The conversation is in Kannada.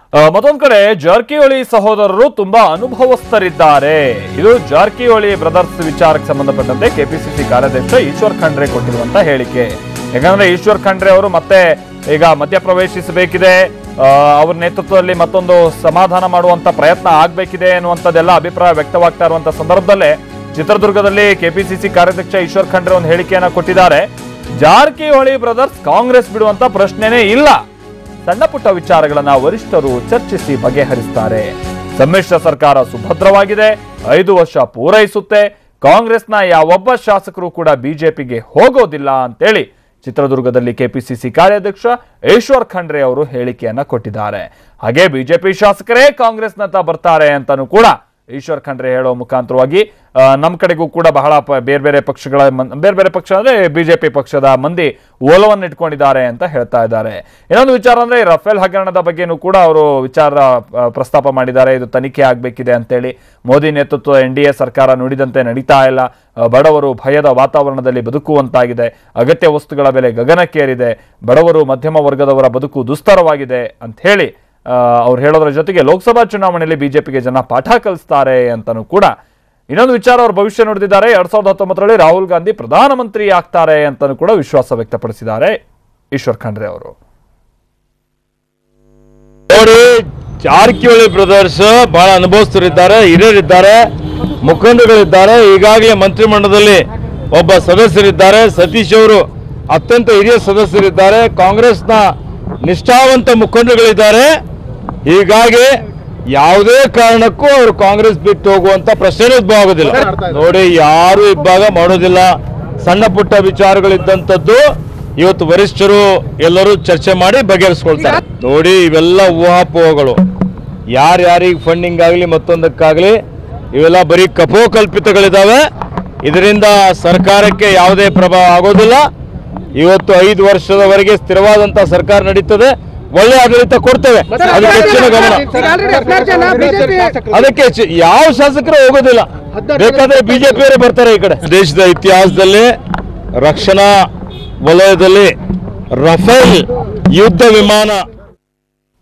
ಆ, ಮತ್ತೊಂದ್ ಕಡೆ ಜಾರಕಿಹೊಳಿ ಸಹೋದರರು ತುಂಬಾ ಅನುಭವಸ್ಥರಿದ್ದಾರೆ ಇದು ಜಾರಕಿಹೊಳಿ ಬ್ರದರ್ಸ್ ವಿಚಾರಕ್ಕೆ ಸಂಬಂಧಪಟ್ಟಂತೆ ಕೆಪಿಸಿಸಿ ಕಾರ್ಯಾಧ್ಯಕ್ಷ ಈಶ್ವರ್ ಖಂಡ್ರೆ ಕೊಟ್ಟಿರುವಂತ ಹೇಳಿಕೆ ಯಾಕಂದ್ರೆ ಈಶ್ವರ್ ಖಂಡ್ರೆ ಅವರು ಮತ್ತೆ ಈಗ ಮಧ್ಯಪ್ರವೇಶಿಸಬೇಕಿದೆ ಆ, ಅವ್ರ ನೇತೃತ್ವದಲ್ಲಿ ಮತ್ತೊಂದು ಸಮಾಧಾನ ಮಾಡುವಂತ ಪ್ರಯತ್ನ ಆಗ್ಬೇಕಿದೆ ಅನ್ನುವಂಥದ್ದೆಲ್ಲ ಅಭಿಪ್ರಾಯ ವ್ಯಕ್ತವಾಗ್ತಾ ಇರುವಂತ ಸಂದರ್ಭದಲ್ಲೇ ಚಿತ್ರದುರ್ಗದಲ್ಲಿ ಕೆಪಿಸಿಸಿ ಕಾರ್ಯಾಧ್ಯಕ್ಷ ಈಶ್ವರ್ ಖಂಡ್ರೆ ಒಂದು ಹೇಳಿಕೆಯನ್ನ ಕೊಟ್ಟಿದ್ದಾರೆ ಜಾರಕಿಹೊಳಿ ಬ್ರದರ್ಸ್ ಕಾಂಗ್ರೆಸ್ ಬಿಡುವಂತ ಪ್ರಶ್ನೆನೇ ಇಲ್ಲ ಸಣ್ಣ ಪುಟ್ಟ ವಿಚಾರಗಳನ್ನ ವರಿಷ್ಠರು ಚರ್ಚಿಸಿ ಬಗೆಹರಿಸ್ತಾರೆ ಸಮ್ಮಿಶ್ರ ಸರ್ಕಾರ ಸುಭದ್ರವಾಗಿದೆ ಐದು ವರ್ಷ ಪೂರೈಸುತ್ತೆ ಕಾಂಗ್ರೆಸ್ನ ಯಾವೊಬ್ಬ ಶಾಸಕರು ಕೂಡ ಬಿಜೆಪಿಗೆ ಹೋಗೋದಿಲ್ಲ ಅಂತೇಳಿ ಚಿತ್ರದುರ್ಗದಲ್ಲಿ ಕೆಪಿಸಿಸಿ ಕಾರ್ಯಾಧ್ಯಕ್ಷ ಈಶ್ವರ್ ಖಂಡ್ರೆ ಅವರು ಹೇಳಿಕೆಯನ್ನ ಕೊಟ್ಟಿದ್ದಾರೆ ಹಾಗೆ ಬಿಜೆಪಿ ಶಾಸಕರೇ ಕಾಂಗ್ರೆಸ್ನತ್ತ ಬರ್ತಾರೆ ಅಂತಾನೂ ಕೂಡ ಈಶ್ವರ್ ಖಂಡ್ರೆ ಹೇಳೋ ಮುಖಾಂತರವಾಗಿ ಆ, ನಮ್ಮ ಕಡೆಗೂ ಕೂಡ ಬಹಳ ಪ- ಬೇರೆ ಬೇರೆ ಪಕ್ಷಗಳ ಮನ್- ಬೇರೆ ಬೇರೆ ಪಕ್ಷ ಅಂದ್ರೆ ಬಿಜೆಪಿ ಪಕ್ಷದ ಮಂದಿ ಓಲವನ್ನು ಇಟ್ಕೊಂಡಿದ್ದಾರೆ ಅಂತ ಹೇಳ್ತಾ ಇದ್ದಾರೆ ಇನ್ನೊಂದು ವಿಚಾರ ಅಂದ್ರೆ ಈ ರಫೇಲ್ ಹಗರಣದ ಬಗ್ಗೆನೂ ಕೂಡ ಅವರು ವಿಚಾರ ಆ, ಪ್ರಸ್ತಾಪ ಮಾಡಿದ್ದಾರೆ ಇದು ತನಿಖೆ ಆಗಬೇಕಿದೆ ಅಂತೇಳಿ ಮೋದಿ ನೇತೃತ್ವ ಎನ್ ಡಿ ಎ ಸರ್ಕಾರ ನುಡಿದಂತೆ ನಡೀತಾ ಇಲ್ಲ ಆ, ಬಡವರು ಭಯದ ವಾತಾವರಣದಲ್ಲಿ ಬದುಕುವಂತಾಗಿದೆ ಅಗತ್ಯ ವಸ್ತುಗಳ ಬೆಲೆ ಗಗನಕ್ಕೇರಿದೆ ಬಡವರು ಮಧ್ಯಮ ವರ್ಗದವರ ಬದುಕು ದುಸ್ತರವಾಗಿದೆ ಅಂತ ಹೇಳಿ ಆ, ಅವ್ರು ಹೇಳೋದ್ರ ಜೊತೆಗೆ ಲೋಕಸಭಾ ಚುನಾವಣೆಯಲ್ಲಿ ಬಿಜೆಪಿಗೆ ಜನ ಪಾಠ ಕಲಿಸ್ತಾರೆ ಅಂತಾನೂ ಕೂಡ ಇನ್ನೊಂದು ವಿಚಾರ ಅವ್ರ ಭವಿಷ್ಯ ನುಡಿದಿದ್ದಾರೆ ಎರಡ್ ಸಾವಿರದ ಹತ್ತೊಂಬತ್ತರಲ್ಲಿ ರಾಹುಲ್ ಗಾಂಧಿ ಪ್ರಧಾನಮಂತ್ರಿ ಆಗ್ತಾರೆ ಅಂತಾನೂ ಕೂಡ ವಿಶ್ವಾಸ ವ್ಯಕ್ತಪಡಿಸಿದ್ದಾರೆ ಈಶ್ವರ್ ಖಂಡ್ರೆ ಅವರು ನೋಡಿ ಜಾರಕಿಹೊಳಿ ಬ್ರದರ್ಸ್ ಬಹಳ ಅನುಭವಸ್ಥರಿದ್ದಾರೆ ಹಿರಿಯರಿದ್ದಾರೆ ಮುಖಂಡರುಗಳಿದ್ದಾರೆ ಈಗಾಗಲೇ ಮಂತ್ರಿಮಂಡಲದಲ್ಲಿ ಒಬ್ಬ ಸದಸ್ಯರಿದ್ದಾರೆ ಸತೀಶ್ ಅವರು ಅತ್ಯಂತ ಹಿರಿಯ ಸದಸ್ಯರಿದ್ದಾರೆ ಕಾಂಗ್ರೆಸ್ನ ನಿಷ್ಠಾವಂತ ಮುಖಂಡರುಗಳಿದ್ದಾರೆ ಹೀಗಾಗಿ ಯಾವುದೇ ಕಾರಣಕ್ಕೂ ಅವರು ಕಾಂಗ್ರೆಸ್ ಬಿಟ್ಟು ಹೋಗುವಂತ ಪ್ರಶ್ನೆ ಉದ್ಭವ ಆಗೋದಿಲ್ಲ ನೋಡಿ ಯಾರು ಇಬ್ಬಾಗ ಮಾಡೋದಿಲ್ಲ ಸಣ್ಣ ಪುಟ್ಟ ವಿಚಾರಗಳಿದ್ದಂಥದ್ದು ಇವತ್ತು ವರಿಷ್ಠರು ಎಲ್ಲರೂ ಚರ್ಚೆ ಮಾಡಿ ಬಗೆಹರಿಸ್ಕೊಳ್ತಾರೆ ನೋಡಿ ಇವೆಲ್ಲ ಊಹಾಪೋಹಗಳು ಯಾರ್ಯಾರಿಗೆ ಫಂಡಿಂಗ್ ಆಗಲಿ ಮತ್ತೊಂದಕ್ಕಾಗಲಿ ಇವೆಲ್ಲ ಬರೀ ಕಪೋಕಲ್ಪಿತಗಳಿದ್ದಾವೆ ಇದರಿಂದ ಸರ್ಕಾರಕ್ಕೆ ಯಾವುದೇ ಪ್ರಭಾವ ಆಗೋದಿಲ್ಲ ಇವತ್ತು ಐದು ವರ್ಷದವರೆಗೆ ಸ್ಥಿರವಾದಂತ ಸರ್ಕಾರ ನಡೀತದೆ ಒಳ್ಳೆ ಆಡಳಿತ ಕೊಡ್ತೇವೆ ಅದಕ್ಕೆ ಹೆಚ್ಚಿನ ಗಮನ ಅದಕ್ಕೆ ಹೆಚ್ಚು- ಯಾವ ಶಾಸಕರು ಹೋಗೋದಿಲ್ಲ ಬೇಕಾದ್ರೆ ಬಿಜೆಪಿಯವರೇ ಬರ್ತಾರೆ ಈ ಕಡೆ ದೇಶದ ಇತಿಹಾಸದಲ್ಲಿ ರಕ್ಷಣಾ ವಲಯದಲ್ಲಿ ರಫೇಲ್ ಯುದ್ಧ ವಿಮಾನ